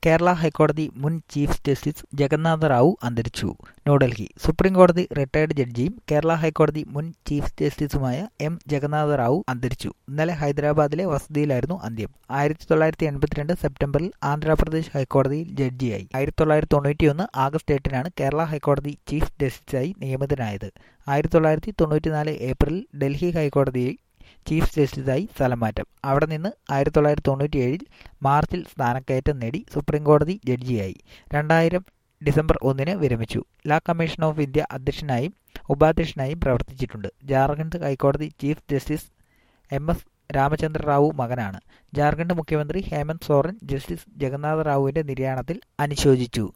കേരള ഹൈക്കോടതി മുൻ chief justice Jagannath Rao അന്തരിച്ചു ന്യൂഡൽഹി സുപ്രീംകോടതി റിട്ടയർഡ് ജഡ്ജിയും കേരള ഹൈക്കോടതി മുൻ ചീഫ് ജസ്റ്റിസുമായ എം ജഗന്നാഥ റാവു അന്തരിച്ചു ഇന്നലെ ഹൈദരാബാദിലെ വസതിയിലായിരുന്നു അന്ത്യം ആയിരത്തി തൊള്ളായിരത്തി എൺപത്തിരണ്ട് സെപ്റ്റംബറിൽ ആന്ധ്രാപ്രദേശ് ഹൈക്കോടതിയിൽ ജഡ്ജിയായി ആയിരത്തി തൊള്ളായിരത്തി തൊണ്ണൂറ്റിയൊന്ന് ആഗസ്റ്റ് എട്ടിനാണ് കേരള ഹൈക്കോടതി ചീഫ് ജസ്റ്റിസായി നിയമിതനായത് ആയിരത്തി തൊള്ളായിരത്തി തൊണ്ണൂറ്റിനാല് ഏപ്രിലിൽ ഡൽഹി ഹൈക്കോടതിയിൽ ചീഫ് ജസ്റ്റിസായി സ്ഥലമാറ്റം അവിടെ നിന്ന് ആയിരത്തി തൊള്ളായിരത്തി തൊണ്ണൂറ്റിയേഴിൽ മാർച്ചിൽ സ്ഥാനക്കയറ്റം നേടി സുപ്രീംകോടതി ജഡ്ജിയായി രണ്ടായിരം ഡിസംബർ ഒന്നിന് വിരമിച്ചു ലാ കമ്മീഷൻ ഓഫ് ഇന്ത്യ അധ്യക്ഷനായും ഉപാധ്യക്ഷനായും പ്രവർത്തിച്ചിട്ടുണ്ട് ജാർഖണ്ഡ് ഹൈക്കോടതി chief justice M S Ramachandra Rao മകനാണ് ജാർഖണ്ഡ് മുഖ്യമന്ത്രി ഹേമന്ത് സോറൻ ജസ്റ്റിസ് ജഗന്നാഥ റാവുവിന്റെ നിര്യാണത്തിൽ അനുശോചിച്ചു